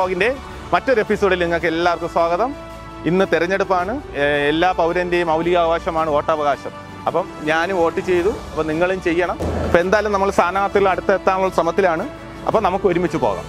വ്ളോഗിൻ്റെ മറ്റൊരു എപ്പിസോഡിൽ നിങ്ങൾക്ക് എല്ലാവർക്കും സ്വാഗതം ഇന്ന് തെരഞ്ഞെടുപ്പാണ് ഏഹ് എല്ലാ പൗരൻ്റെയും മൗലികാവകാശമാണ് വോട്ടവകാശം അപ്പം ഞാനും വോട്ട് ചെയ്തു അപ്പം നിങ്ങളും ചെയ്യണം അപ്പം എന്തായാലും നമ്മൾ സ്ഥാനാർത്ഥികൾ അടുത്തെത്താനുള്ള ശ്രമത്തിലാണ് അപ്പം നമുക്ക് ഒരുമിച്ച് പോകാം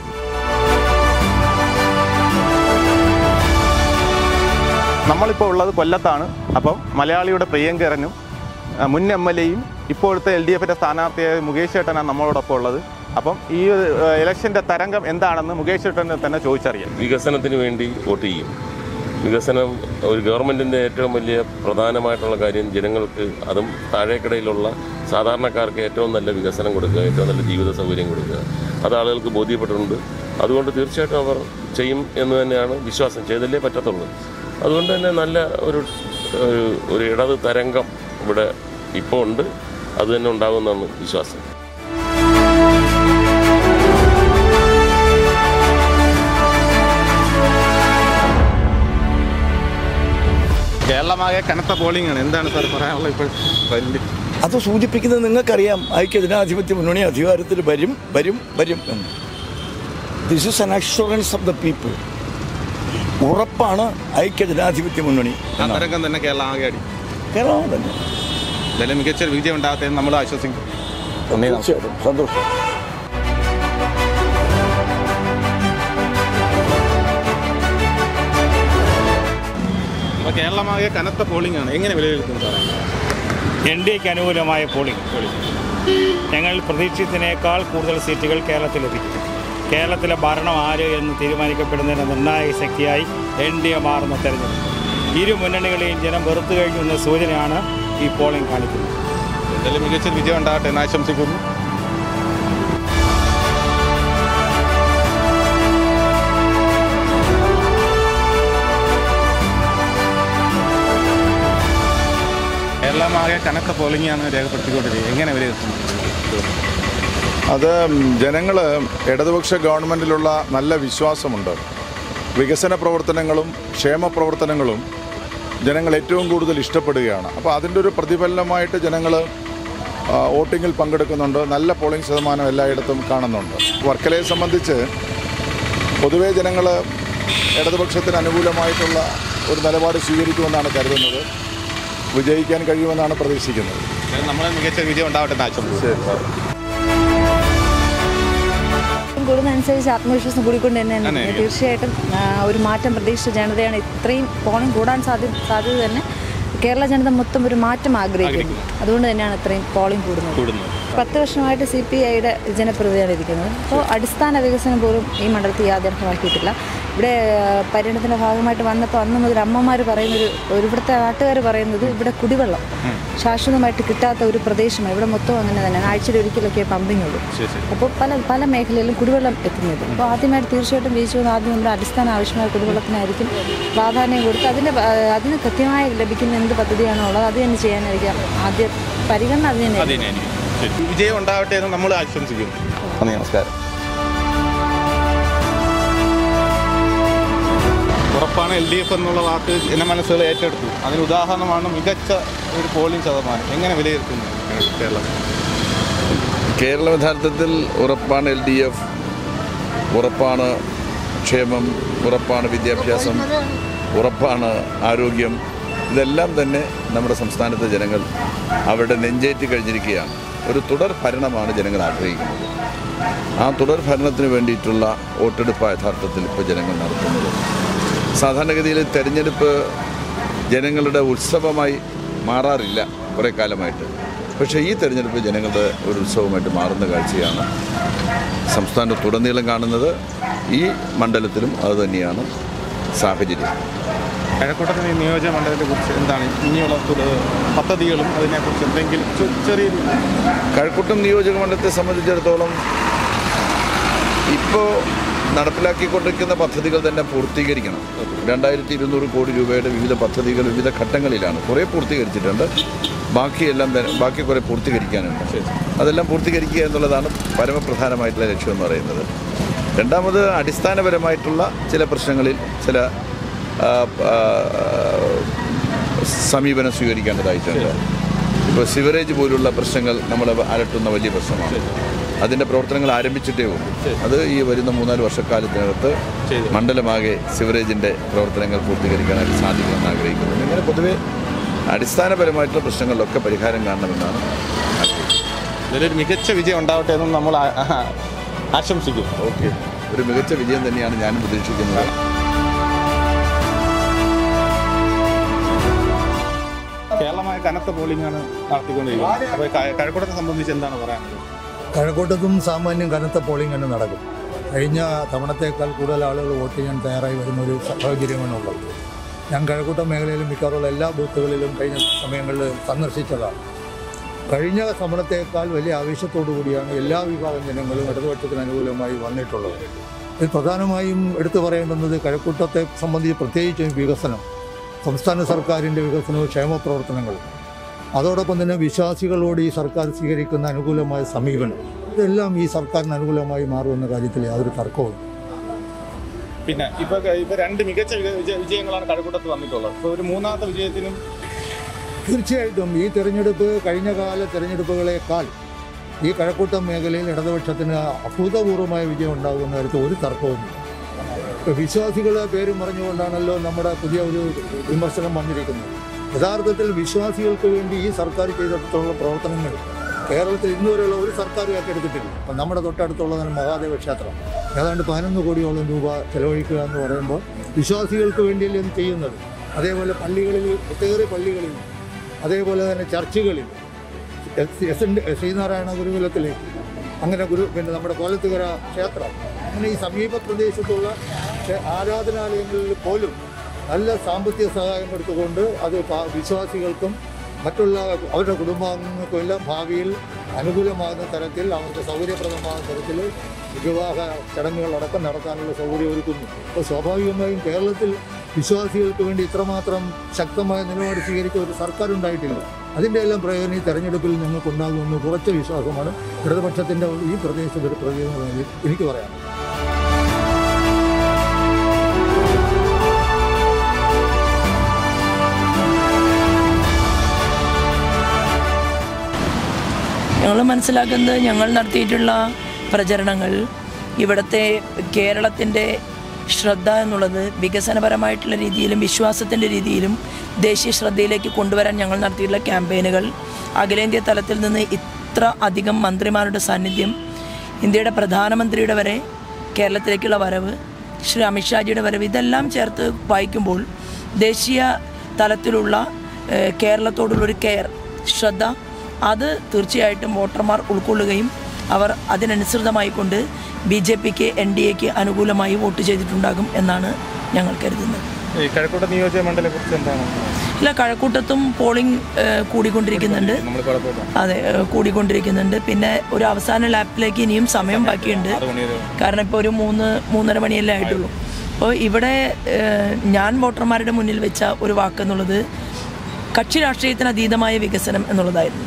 നമ്മളിപ്പോൾ ഉള്ളത് കൊല്ലത്താണ് അപ്പം മലയാളിയുടെ പ്രിയങ്കരനും ആ, മുൻ എം എൽ എയും ഇപ്പോഴത്തെ എൽ ഡി എഫിൻ്റെ സ്ഥാനാർത്ഥിയായ മുകേഷ് ചേട്ടനാണ് നമ്മളോടൊപ്പം ഉള്ളത് അപ്പം ഈ ഒരു ഇലക്ഷൻ്റെ തരംഗം എന്താണെന്ന് മുകേഷ് ചേട്ടനെ തന്നെ ചോദിച്ചറിയാം വികസനത്തിന് വേണ്ടി വോട്ട് ചെയ്യും വികസനം ഒരു ഗവൺമെൻറ്റിൻ്റെ ഏറ്റവും വലിയ പ്രധാനമായിട്ടുള്ള കാര്യം ജനങ്ങൾക്ക് അതും താഴേക്കിടയിലുള്ള സാധാരണക്കാർക്ക് ഏറ്റവും നല്ല വികസനം കൊടുക്കുക ഏറ്റവും നല്ല ജീവിത സൗകര്യം കൊടുക്കുക അത് ആളുകൾക്ക് ബോധ്യപ്പെട്ടിട്ടുണ്ട് അതുകൊണ്ട് തീർച്ചയായിട്ടും അവർ ചെയ്യും എന്ന് തന്നെയാണ് വിശ്വാസം ചെയ്തല്ലേ പറ്റത്തുള്ളൂ അതുകൊണ്ട് തന്നെ നല്ല ഒരു ഒരു- ഒരു ഇടത് തരംഗം ഇവിടെ ഇപ്പോൾ ഉണ്ട് അത് തന്നെ ഉണ്ടാകുമെന്നാണ് വിശ്വാസം കേരളമാകെ കനത്ത പോളിംഗ് ആണ് എന്താണ് സാർ പറയാനുള്ളത് ഇപ്പോൾ അത് സൂചിപ്പിക്കുന്നത് നിങ്ങൾക്കറിയാം ഐക്യജനാധിപത്യ മുന്നണി അധികാരത്തിൽ വരും വരും വരും എന്ന് this is an assurance of the people ഉറപ്പാണ് ഐക്യജനാധിപത്യ മുന്നണി ആ തരംഗം തന്നെ കേരളം ആകെ അടി കേരളം തന്നെ എന്തായാലും മികച്ചൊരു വിജയം ഉണ്ടാകട്ടെ നമ്മൾ ആശ്വസിക്കും നന്ദി നമസ്കാരം. തീർച്ചയായിട്ടും സന്തോഷം അപ്പോൾ കേരളമാകെ കനത്ത പോളിംഗ് ആണ് എങ്ങനെ വിലയിരുത്തുന്നു സാറേ എൻ ഡി എക്ക് അനുകൂലമായ പോളിംഗ് ഞങ്ങൾ പ്രതീക്ഷിച്ചതിനേക്കാൾ കൂടുതൽ സീറ്റുകൾ കേരളത്തിൽ ലഭിക്കും കേരളത്തിലെ ഭരണം ആര് എന്ന് തീരുമാനിക്കപ്പെടുന്നതിന് നിർണായക ശക്തിയായി എൻ ഡി എ മാറുന്ന തെരഞ്ഞെടുപ്പ് ഇരു മുന്നണികളെയും ജനം വെറുത്തു കഴിഞ്ഞു എന്ന സൂചനയാണ് ഈ പോളിംഗ് കാണിക്കുന്നത് എന്തായാലും മികച്ചൊരു വിജയം ഉണ്ടാകട്ടെ എന്ന് ആശംസിക്കുന്നു കേരളമാകെ കനത്ത പോളിംഗ് ആണ് രേഖപ്പെടുത്തിക്കൊണ്ടിരിക്കുന്നത് എങ്ങനെ വിലയിരുത്തുന്നു അത് ജനങ്ങൾ ഇടതുപക്ഷ ഗവൺമെൻറ്റിലുള്ള നല്ല വിശ്വാസമുണ്ട് വികസന പ്രവർത്തനങ്ങളും ക്ഷേമ പ്രവർത്തനങ്ങളും ജനങ്ങൾ ഏറ്റവും കൂടുതൽ ഇഷ്ടപ്പെടുകയാണ് അപ്പോൾ അതിൻ്റെ ഒരു പ്രതിഫലനമായിട്ട് ജനങ്ങൾ വോട്ടിങ്ങിൽ പങ്കെടുക്കുന്നുണ്ട് നല്ല പോളിംഗ് ശതമാനം എല്ലായിടത്തും കാണുന്നുണ്ട് വർക്കലയെ സംബന്ധിച്ച് പൊതുവേ ജനങ്ങൾ ഇടതുപക്ഷത്തിന് അനുകൂലമായിട്ടുള്ള ഒരു നിലപാട് സ്വീകരിക്കുമെന്നാണ് കരുതുന്നത് വിജയിക്കാൻ കഴിയുമെന്നാണ് പ്രതീക്ഷിക്കുന്നത് നമ്മൾ മികച്ച വിജയം ഉണ്ടാവട്ടെ എന്ന് ആശംസിക്കുന്നു കൂടുന്നതനുസരിച്ച് ആത്മവിശ്വാസം കൂടിക്കൊണ്ട് തന്നെ തന്നെ. തീർച്ചയായിട്ടും ആ, ഒരു മാറ്റം പ്രതീക്ഷിച്ച ജനതയാണ് ഇത്രയും പോളിംഗ് കൂടാൻ സാധ്യത സാധ്യത തന്നെ കേരള ജനത മൊത്തം ഒരു മാറ്റം ആഗ്രഹിക്കുന്നു അതുകൊണ്ട് തന്നെയാണ് ഇത്രയും പോളിംഗ് കൂടുന്നത് കൂടുന്നു പത്ത് വർഷമായിട്ട് സി പി ഐയുടെ ജനപ്രതിനിധിയാണ് ഇരിക്കുന്നത് അപ്പോൾ അടിസ്ഥാന വികസനം പോലും ഈ മണ്ഡലത്തിൽ യാഥാർത്ഥ്യമാക്കിയിട്ടില്ല ഇവിടെ ആ, പര്യടനത്തിൻ്റെ ഭാഗമായിട്ട് വന്നപ്പോൾ അന്ന് മുതൽ അമ്മമാർ പറയുന്നൊരു ഒരു ഇവിടുത്തെ നാട്ടുകാർ പറയുന്നത് ഇവിടെ കുടിവെള്ളം ശാശ്വതമായിട്ട് കിട്ടാത്ത ഒരു പ്രദേശമാണ് ഇവിടെ മൊത്തം അങ്ങനെ തന്നെയാണ് ആഴ്ചയിൽ ഒരിക്കലൊക്കെ പമ്പിങ് ഉള്ളൂ അപ്പോൾ പല പല മേഖലയിലും കുടിവെള്ളം എത്തുന്നത് അപ്പോൾ ആദ്യമായിട്ട് തീർച്ചയായിട്ടും വീഴ്ച വന്ന് ആദ്യം നമ്മുടെ അടിസ്ഥാന ആവശ്യമായ കുടിവെള്ളത്തിനായിരിക്കും പ്രാധാന്യം കൊടുത്ത് അതിന് പ- അതിന് കൃത്യമായി ലഭിക്കുന്ന എന്ത് പദ്ധതിയാണോ ഉള്ളത് അത് തന്നെ ചെയ്യാനായിരിക്കും ആദ്യ പരിഗണന അത് തന്നെ അതിനായിരിക്കും ശരി. വിജയം ഉണ്ടാവട്ടെ എന്ന് നമ്മൾ ആശംസിക്കുന്നു നന്ദി നമസ്കാരം ഉറപ്പാണ് എൽ ഡി എഫ് എന്നുള്ള വാക്ക് ജനമനസ്സുകൾ ഏറ്റെടുത്തു അതിന് ഉദാഹരണമാണ് മികച്ച ഒരു പോളിംഗ് ശതമാനം എങ്ങനെ വിലയിരുത്തുന്നു കേരളം കേരളം യഥാർത്ഥത്തിൽ ഉറപ്പാണ് എൽ ഡി എഫ് ഉറപ്പാണ് ക്ഷേമം ഉറപ്പാണ് വിദ്യാഭ്യാസം ഉറപ്പാണ് ആരോഗ്യം ഇതെല്ലാം തന്നെ നമ്മുടെ സംസ്ഥാനത്തെ ജനങ്ങൾ അവരുടെ നെഞ്ചേറ്റി കഴിഞ്ഞിരിക്കുകയാണ് ഒരു തുടർ ഭരണമാണ് ജനങ്ങൾ ആഗ്രഹിക്കുന്നത് ആ തുടർ ഭരണത്തിന് വേണ്ടിയിട്ടുള്ള വോട്ടെടുപ്പ് യഥാർത്ഥത്തിൽ ഇപ്പോൾ ജനങ്ങൾ നടത്തുന്നത് സാധാരണഗതിയിൽ തെരഞ്ഞെടുപ്പ് ജനങ്ങളുടെ ഉത്സവമായി മാറാറില്ല കുറേ കാലമായിട്ട് പക്ഷേ ഈ തെരഞ്ഞെടുപ്പ് ജനങ്ങളുടെ ഒരു ഉത്സവമായിട്ട് മാറുന്ന കാഴ്ചയാണ് സംസ്ഥാനത്തുടനീളം കാണുന്നത് ഈ മണ്ഡലത്തിലും അതുതന്നെയാണ് സാഹചര്യം കഴക്കൂട്ടത്തിന് ഈ നിയോജക മണ്ഡലത്തെ കുറിച്ച് എന്താണ് ഇനിയുള്ള തുട- പദ്ധതികളും അതിനെക്കുറിച്ച് എന്തെങ്കിലും ചെ- ചെറിയൊരു കഴക്കൂട്ടം നിയോജക മണ്ഡലത്തെ സംബന്ധിച്ചിടത്തോളം ഇപ്പോൾ നടപ്പിലാക്കിക്കൊണ്ടിരിക്കുന്ന പദ്ധതികൾ തന്നെ പൂർത്തീകരിക്കണം രണ്ടായിരത്തി ഇരുന്നൂറ് കോടി രൂപയുടെ വിവിധ പദ്ധതികൾ വിവിധ ഘട്ടങ്ങളിലാണ് കുറേ പൂർത്തീകരിച്ചിട്ടുണ്ട് ബാക്കിയെല്ലാം തന്നെ ബാക്കി കുറേ പൂർത്തീകരിക്കാനുണ്ട് അതെല്ലാം പൂർത്തീകരിക്കുക എന്നുള്ളതാണ് പരമപ്രധാനമായിട്ടുള്ള ലക്ഷ്യം എന്ന് പറയുന്നത് രണ്ടാമത് അടിസ്ഥാനപരമായിട്ടുള്ള ചില പ്രശ്നങ്ങളിൽ ചില ആ, ആ, സമീപനം സ്വീകരിക്കേണ്ടതായിട്ടുണ്ട് ഇപ്പോൾ സിവറേജ് പോലുള്ള പ്രശ്നങ്ങൾ നമ്മളെ അലട്ടുന്ന വലിയ പ്രശ്നമാണ് അതിൻ്റെ പ്രവർത്തനങ്ങൾ ആരംഭിച്ചിട്ടേ ഉള്ളൂ അത് ഈ വരുന്ന മൂന്നാല് വർഷക്കാലത്തിനകത്ത് മണ്ഡലമാകെ സിവറേജിൻ്റെ പ്രവർത്തനങ്ങൾ പൂർത്തീകരിക്കാനായിട്ട് സാധിക്കുമെന്ന് ആഗ്രഹിക്കുന്നു ഇങ്ങനെ പൊതുവെ അടിസ്ഥാനപരമായിട്ടുള്ള പ്രശ്നങ്ങളിലൊക്കെ പരിഹാരം കാണണമെന്നാണ് ആഗ്രഹിക്കുന്നത് ഇതിലൊരു മികച്ച വിജയം ഉണ്ടാവട്ടെ എന്നും നമ്മൾ ആ- ആ- ആശംസിക്കും ഓക്കെ ഒരു മികച്ച വിജയം തന്നെയാണ് ഞാനും പ്രതീക്ഷിക്കുന്നത് കേരളമായ കനത്ത പോളിംഗ് ആണ് നടത്തിക്കൊണ്ടിരിക്കുന്നത് അപ്പോൾ കഴക്കൂട്ടത്തെ സംബന്ധിച്ച് എന്താണ് പറയാനുള്ളത് കഴക്കൂട്ടത്തും സാമാന്യം കനത്ത പോളിംഗ് തന്നെ നടക്കും കഴിഞ്ഞ തവണത്തേക്കാൾ കൂടുതൽ ആളുകൾ വോട്ട് ചെയ്യാൻ തയ്യാറായി വരുന്ന ഒരു സാഹചര്യമാണ് ഉള്ളത് ഞാൻ കഴക്കൂട്ടം മേഖലയിലും മിക്കവാറുള്ള എല്ലാ ബൂത്തുകളിലും കഴിഞ്ഞ സമയങ്ങളിൽ സന്ദർശിച്ചതാണ് കഴിഞ്ഞ തവണത്തേക്കാൾ വലിയ ആവേശത്തോടു കൂടിയാണ് എല്ലാ വിഭാഗം ജനങ്ങളും ഇടതുപക്ഷത്തിന് അനുകൂലമായി വന്നിട്ടുള്ളത് ഇത് പ്രധാനമായും എടുത്തു പറയേണ്ടുന്നത് കഴക്കൂട്ടത്തെ സംബന്ധിച്ച് പ്രത്യേകിച്ചും വികസനം സംസ്ഥാന സർക്കാരിൻ്റെ വികസനവും ക്ഷേമ പ്രവർത്തനങ്ങളും അതോടൊപ്പം തന്നെ വിശ്വാസികളോട് ഈ സർക്കാർ സ്വീകരിക്കുന്ന അനുകൂലമായ സമീപനം ഇതെല്ലാം ഈ സർക്കാരിന് അനുകൂലമായി മാറുമെന്ന കാര്യത്തിൽ യാതൊരു തർക്കവും പിന്നെ ഇപ്പൊ ഇപ്പൊ രണ്ട് മികച്ച വിജയ- വിജയ- വിജയങ്ങളാണ് കഴക്കൂട്ടത്ത് വന്നിട്ടുള്ളത് ഇപ്പൊ ഒരു മൂന്നാമത്തെ വിജയത്തിനും തീർച്ചയായിട്ടും ഈ തെരഞ്ഞെടുപ്പ് കഴിഞ്ഞ കാല തെരഞ്ഞെടുപ്പുകളേക്കാൾ ഈ കഴക്കൂട്ടം മേഖലയിൽ ഇടതുപക്ഷത്തിന് അഭൂതപൂർവമായ വിജയം ഉണ്ടാകുന്ന കാര്യത്തിൽ ഒരു തർക്കവുമില്ല ഇപ്പൊ വിശ്വാസികളെ പേരും പറഞ്ഞുകൊണ്ടാണല്ലോ നമ്മുടെ പുതിയ ഒരു വിമർശനം വന്നിരിക്കുന്നത് യഥാർത്ഥത്തിൽ വിശ്വാസികൾക്ക് വേണ്ടി ഈ സർക്കാർ ചെയ്തിട്ടുള്ള പ്രവർത്തനങ്ങൾ കേരളത്തിൽ ഇന്നുവരെയുള്ള ഒരു സർക്കാർ ഏറ്റെടുത്തിട്ടില്ല അപ്പം നമ്മുടെ തൊട്ടടുത്തുള്ളതാണ് മഹാദേവ ക്ഷേത്രം ഏതാണ്ട് പതിനൊന്ന് കോടിയോളം രൂപ ചെലവഴിക്കുക എന്ന് പറയുമ്പോൾ വിശ്വാസികൾക്ക് വേണ്ടിയല്ലേ ഇത് ചെയ്യുന്നത് അതേപോലെ പള്ളികളിൽ ഒട്ടേറെ പള്ളികളിൽ അതേപോലെ തന്നെ ചർച്ചുകളിൽ എസ് എസ് എൻ ശ്രീനാരായണ ഗുരുകുലത്തിൽ അങ്ങനെ ഗുരു പിന്നെ നമ്മുടെ കോലത്തുകര ക്ഷേത്രം അങ്ങനെ ഈ സമീപ പ്രദേശത്തുള്ള ക്ഷേ- ആരാധനാലയങ്ങളിൽ പോലും നല്ല സാമ്പത്തിക സഹായം കൊടുത്തുകൊണ്ട് അത് പാ- വിശ്വാസികൾക്കും മറ്റുള്ള അവരുടെ കുടുംബാംഗങ്ങൾക്കും എല്ലാം ഭാവിയിൽ അനുകൂലമാകുന്ന തരത്തിൽ അവർക്ക് സൗകര്യപ്രദമാകുന്ന തരത്തിൽ വിവാഹ ചടങ്ങുകളടക്കം നടത്താനുള്ള സൗകര്യം ഒരുക്കുന്നു അപ്പോൾ സ്വാഭാവികമായും കേരളത്തിൽ വിശ്വാസികൾക്ക് വേണ്ടി ഇത്രമാത്രം ശക്തമായ നിലപാട് സ്വീകരിച്ച ഒരു സർക്കാർ ഉണ്ടായിട്ടില്ല അതിൻ്റെ എല്ലാം പ്രയോജനം ഈ തെരഞ്ഞെടുപ്പിൽ ഞങ്ങൾക്കുണ്ടാകുമെന്ന് കുറച്ച വിശ്വാസമാണ് ഇടതുപക്ഷത്തിൻ്റെ ഈ പ്രദേശത്ത് ഒരു പ്രയോജനമായി എനിക്ക് പറയാം ഞങ്ങൾ മനസ്സിലാക്കുന്നത് ഞങ്ങൾ നടത്തിയിട്ടുള്ള പ്രചരണങ്ങൾ ഇവിടുത്തെ കേരളത്തിൻ്റെ ശ്രദ്ധ എന്നുള്ളത് വികസനപരമായിട്ടുള്ള രീതിയിലും വിശ്വാസത്തിൻ്റെ രീതിയിലും ദേശീയ ശ്രദ്ധയിലേക്ക് കൊണ്ടുവരാൻ ഞങ്ങൾ നടത്തിയിട്ടുള്ള ക്യാമ്പയിനുകൾ അഖിലേന്ത്യാ തലത്തിൽ നിന്ന് ഇത്ര അധികം മന്ത്രിമാരുടെ സാന്നിധ്യം ഇന്ത്യയുടെ പ്രധാനമന്ത്രിയുടെ വരെ കേരളത്തിലേക്കുള്ള വരവ് ശ്രീ അമിത്ഷാജിയുടെ വരവ് ഇതെല്ലാം ചേർത്ത് വായിക്കുമ്പോൾ ദേശീയ തലത്തിലുള്ള ഏഹ്, കേരളത്തോടുള്ളൊരു കെയർ ശ്രദ്ധ അത് തീർച്ചയായിട്ടും വോട്ടർമാർ ഉൾക്കൊള്ളുകയും അവർ അതിനനുസൃതമായിക്കൊണ്ട് ബി ജെ പിക്ക് എൻ ഡി എക്ക് അനുകൂലമായി വോട്ട് ചെയ്തിട്ടുണ്ടാകും എന്നാണ് ഞങ്ങൾ കരുതുന്നത് ഈ കഴക്കൂട്ട നിയോജക മണ്ഡലത്തെ കുറിച്ച് എന്താണ് ഇല്ല കഴക്കൂട്ടത്തും പോളിംഗ് ഏഹ്, കൂടിക്കൊണ്ടിരിക്കുന്നുണ്ട് നമ്മൾ കുഴപ്പമില്ല അതെ ഏഹ്, കൂടിക്കൊണ്ടിരിക്കുന്നുണ്ട് പിന്നെ ഒരു അവസാന ലാപ്പിലേക്ക് ഇനിയും സമയം ബാക്കിയുണ്ട് ആറ് മണി വരെ കാരണം ഇപ്പോൾ ഒരു മൂന്ന് മൂന്നര മണിയല്ലേ ആയിട്ടുള്ളൂ അപ്പോൾ ഇവിടെ ഏഹ്, ഞാൻ വോട്ടർമാരുടെ മുന്നിൽ വെച്ച ഒരു വാക്കെന്നുള്ളത് കക്ഷി രാഷ്ട്രീയത്തിന് അതീതമായ വികസനം എന്നുള്ളതായിരുന്നു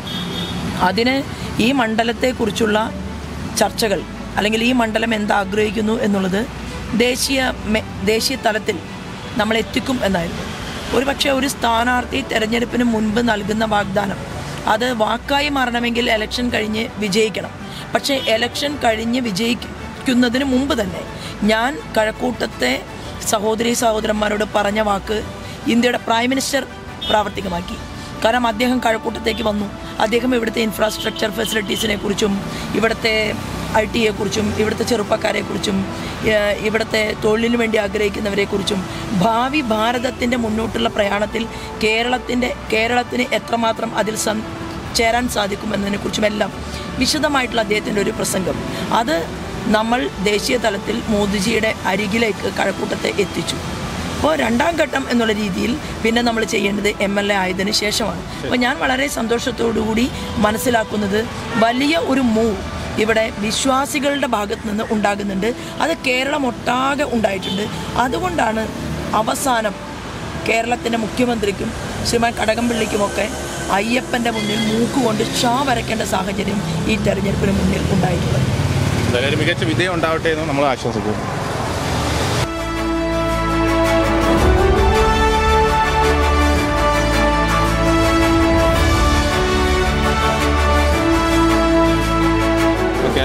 അതിന് ഈ മണ്ഡലത്തെക്കുറിച്ചുള്ള ചർച്ചകൾ അല്ലെങ്കിൽ ഈ മണ്ഡലം എന്താഗ്രഹിക്കുന്നു എന്നുള്ളത് ദേശീയ മെ- ദേശീയ തലത്തിൽ നമ്മൾ എത്തിക്കും എന്നായിരുന്നു ഒരു പക്ഷേ ഒരു സ്ഥാനാർത്ഥി തെരഞ്ഞെടുപ്പിന് മുൻപ് നൽകുന്ന വാഗ്ദാനം അത് വാക്കായി മാറണമെങ്കിൽ എലക്ഷൻ കഴിഞ്ഞ് വിജയിക്കണം പക്ഷേ എലക്ഷൻ കഴിഞ്ഞ് വിജയിക്കുന്നതിന് മുമ്പ് തന്നെ ഞാൻ കഴക്കൂട്ടത്തെ സഹോദരി സഹോദരന്മാരോട് പറഞ്ഞ വാക്ക് ഇന്ത്യയുടെ പ്രൈം മിനിസ്റ്റർ പ്രാവർത്തികമാക്കി കാരണം അദ്ദേഹം കഴക്കൂട്ടത്തേക്ക് വന്നു അദ്ദേഹം ഇവിടുത്തെ ഇൻഫ്രാസ്ട്രക്ചർ ഫെസിലിറ്റീസിനെ കുറിച്ചും ഇവിടുത്തെ ഐ ടിയെ കുറിച്ചും ഇവിടുത്തെ ചെറുപ്പക്കാരെക്കുറിച്ചും ഏഹ്, ഇവിടുത്തെ തൊഴിലിന് വേണ്ടി ആഗ്രഹിക്കുന്നവരെക്കുറിച്ചും ഭാവി ഭാരതത്തിൻ്റെ മുന്നോട്ടുള്ള പ്രയാണത്തിൽ കേരളത്തിൻ്റെ കേരളത്തിന് എത്രമാത്രം അതിൽ സം ചേരാൻ സാധിക്കുമെന്നതിനെക്കുറിച്ചുമെല്ലാം വിശദമായിട്ടുള്ള അദ്ദേഹത്തിൻ്റെ ഒരു പ്രസംഗം അത് നമ്മൾ ദേശീയ തലത്തിൽ മോദിജിയുടെ അരികിലേക്ക് കഴക്കൂട്ടത്തെ എത്തിച്ചു അപ്പോൾ രണ്ടാം ഘട്ടം എന്നുള്ള രീതിയിൽ പിന്നെ നമ്മൾ ചെയ്യേണ്ടത് എം എൽ എ ആയതിനു ശേഷമാണ് അപ്പോൾ ഞാൻ വളരെ സന്തോഷത്തോടുകൂടി മനസ്സിലാക്കുന്നത് വലിയ ഒരു മൂവ് ഇവിടെ വിശ്വാസികളുടെ ഭാഗത്ത് നിന്ന് ഉണ്ടാകുന്നുണ്ട് അത് കേരളം ഒട്ടാകെ ഉണ്ടായിട്ടുണ്ട് അതുകൊണ്ടാണ് അവസാനം കേരളത്തിൻ്റെ മുഖ്യമന്ത്രിക്കും ശ്രീമാൻ കടകംപള്ളിക്കുമൊക്കെ അയ്യപ്പൻ്റെ മുന്നിൽ മൂക്കുകൊണ്ട് ഷാ വരയ്ക്കേണ്ട സാഹചര്യം ഈ തെരഞ്ഞെടുപ്പിന് മുന്നിൽ ഉണ്ടായിട്ടുള്ളത് എന്തായാലും ഒരു മികച്ച വിജയം ഉണ്ടാവട്ടെ എന്ന് നമ്മൾ ആശ്വസിക്കുന്നു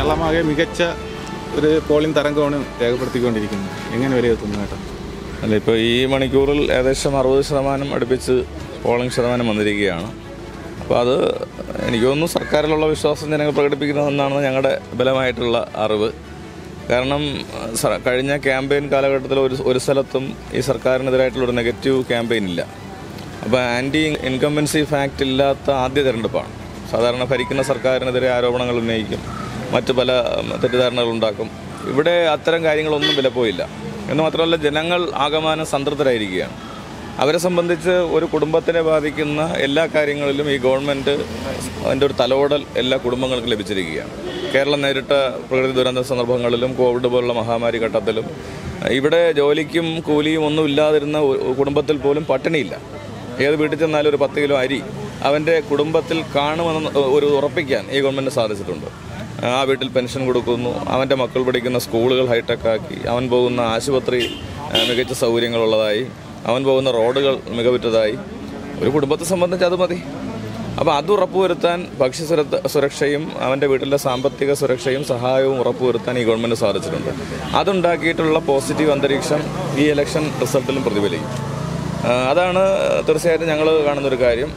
കേരളമാകെ മികച്ച ഒരു പോളിംഗ് തരംഗമാണ് രേഖപ്പെടുത്തിക്കൊണ്ടിരിക്കുന്നത് എങ്ങനെ വിലയിരുത്തുന്നു കേട്ടോ അല്ല ഇപ്പോൾ ഈ മണിക്കൂറിൽ ഏകദേശം അറുപത് ശതമാനം അടുപ്പിച്ച് പോളിംഗ് ശതമാനം വന്നിരിക്കുകയാണ് അപ്പോൾ അത് എനിക്ക് തോന്നുന്നു സർക്കാരിലുള്ള വിശ്വാസം ജനങ്ങൾ പ്രകടിപ്പിക്കുന്നതെന്നാണ് ഞങ്ങളുടെ ബലമായിട്ടുള്ള അറിവ് കാരണം സ- കഴിഞ്ഞ ക്യാമ്പയിൻ കാലഘട്ടത്തിൽ ഒരു ഒരു സ്ഥലത്തും ഈ സർക്കാരിനെതിരായിട്ടുള്ളൊരു നെഗറ്റീവ് ക്യാമ്പയിൻ ഇല്ല അപ്പോൾ ആൻറ്റി ഇൻകംബൻസി ഫാക്റ്റ് ഇല്ലാത്ത ആദ്യ തെരഞ്ഞെടുപ്പാണ് സാധാരണ ഭരിക്കുന്ന സർക്കാരിനെതിരെ ആരോപണങ്ങൾ ഉന്നയിക്കും മറ്റ് പല ഉം, തെറ്റിദ്ധാരണകളുണ്ടാക്കും ഇവിടെ അത്തരം കാര്യങ്ങളൊന്നും വിലപ്പോയില്ല എന്ന് മാത്രമല്ല ജനങ്ങൾ ആകമാനം സംതൃപ്തരായിരിക്കുകയാണ് അവരെ സംബന്ധിച്ച് ഒരു കുടുംബത്തിനെ ബാധിക്കുന്ന എല്ലാ കാര്യങ്ങളിലും ഈ ഗവൺമെൻറ് അതിൻ്റെ ഒരു തലോടൽ എല്ലാ കുടുംബങ്ങൾക്കും ലഭിച്ചിരിക്കുകയാണ് കേരളം നേരിട്ട പ്രകൃതി ദുരന്ത സന്ദർഭങ്ങളിലും കോവിഡ് പോലുള്ള മഹാമാരി ഘട്ടത്തിലും ഇവിടെ ജോലിക്കും കൂലിയും ഒന്നും ഇല്ലാതിരുന്ന ഒരു കുടുംബത്തിൽ പോലും പട്ടിണിയില്ല ഏത് വീട്ടിൽ ചെന്നാലും ഒരു പത്ത് കിലോ അരി അവൻ്റെ കുടുംബത്തിൽ കാണുമെന്ന് ഒരു ഉറപ്പിക്കാൻ ഈ ഗവൺമെൻറ് സാധിച്ചിട്ടുണ്ട് ആ വീട്ടിൽ പെൻഷൻ കൊടുക്കുന്നു അവൻ്റെ മക്കൾ പഠിക്കുന്ന സ്കൂളുകൾ ഹൈടെക് ആക്കി അവൻ പോകുന്ന ആശുപത്രി ആ, മികച്ച സൗകര്യങ്ങളുള്ളതായി അവൻ പോകുന്ന റോഡുകൾ മികവുറ്റതായി ഒരു കുടുംബത്തെ സംബന്ധിച്ച് അത് മതി അപ്പോൾ അത് ഉറപ്പുവരുത്താൻ ഭക്ഷ്യസുര സുരക്ഷയും അവൻ്റെ വീട്ടിലെ സാമ്പത്തിക സുരക്ഷയും സഹായവും ഉറപ്പുവരുത്താൻ ഈ ഗവൺമെൻറ് സാധിച്ചിട്ടുണ്ട് അതുണ്ടാക്കിയിട്ടുള്ള പോസിറ്റീവ് അന്തരീക്ഷം ഈ ഇലക്ഷൻ റിസൾട്ടിലും പ്രതിഫലിക്കും ആ, അതാണ് തീർച്ചയായിട്ടും ഞങ്ങൾ കാണുന്നൊരു കാര്യം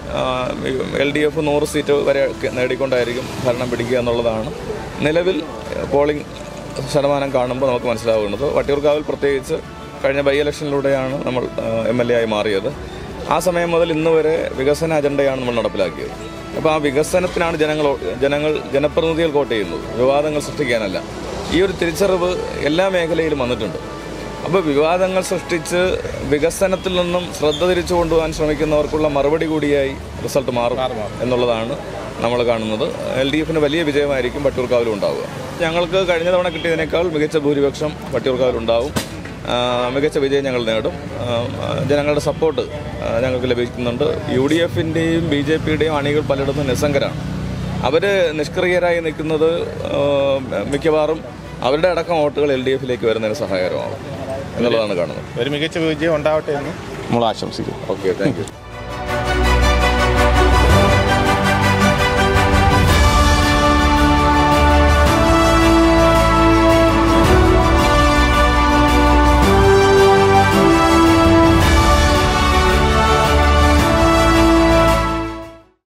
എൽ ഡി എഫ് നൂറ് സീറ്റ് വരെ ഒക്കെ നേടിക്കൊണ്ടായിരിക്കും ഭരണം പിടിക്കുക എന്നുള്ളതാണ് നിലവിൽ പോളിംഗ് ശതമാനം കാണുമ്പോൾ നമുക്ക് മനസ്സിലാവുന്നത് വട്ടിയൂർക്കാവിൽ പ്രത്യേകിച്ച് കഴിഞ്ഞ ബൈ ഇലക്ഷനിലൂടെയാണ് നമ്മൾ എം എൽ എ ആയി മാറിയത് ആ സമയം മുതൽ ഇന്ന് വരെ വികസന അജണ്ടയാണ് നമ്മൾ നടപ്പിലാക്കിയത് അപ്പോൾ ആ വികസനത്തിനാണ് ജനങ്ങൾ ജനങ്ങൾ ജനപ്രതിനിധികൾ വോട്ട് ചെയ്യുന്നത് വിവാദങ്ങൾ സൃഷ്ടിക്കാനല്ല ഈ ഒരു തിരിച്ചറിവ് എല്ലാ മേഖലയിലും വന്നിട്ടുണ്ട് അപ്പോൾ വിവാദങ്ങൾ സൃഷ്ടിച്ച് വികസനത്തിൽ നിന്നും ശ്രദ്ധ തിരിച്ചു കൊണ്ടുപോകാൻ ശ്രമിക്കുന്നവർക്കുള്ള മറുപടി കൂടിയായി റിസൾട്ട് മാറും എന്നുള്ളതാണ് നമ്മൾ കാണുന്നത് എൽ ഡി എഫിന് വലിയ വിജയമായിരിക്കും വട്ടിയൂർക്കാവിലും ഉണ്ടാവുക ഞങ്ങൾക്ക് കഴിഞ്ഞ തവണ കിട്ടിയതിനേക്കാൾ മികച്ച ഭൂരിപക്ഷം വട്ടിയൂർക്കാവിലുണ്ടാവും ആ, മികച്ച വിജയം ഞങ്ങൾ നേടും ആ, ജനങ്ങളുടെ സപ്പോർട്ട് ആ, ഞങ്ങൾക്ക് ലഭിക്കുന്നുണ്ട് യു ഡി എഫിൻ്റെയും ബി ജെ പിയുടെയും അണികൾ പലയിടത്തും നിസ്സംഗരാണ് അവർ നിഷ്ക്രിയരായി നിൽക്കുന്നത് ആ, മിക്കവാറും അവരുടെ അടക്കം വോട്ടുകൾ എൽ ഡി എഫിലേക്ക് വരുന്നതിന് സഹായകരമാകും എന്നുള്ളതാണ് കാണുന്നത് ഒരു മികച്ച വിജയം ഉണ്ടാവട്ടെ എന്ന് നമ്മൾ ആശംസിക്കുന്നു ഓക്കെ താങ്ക് യു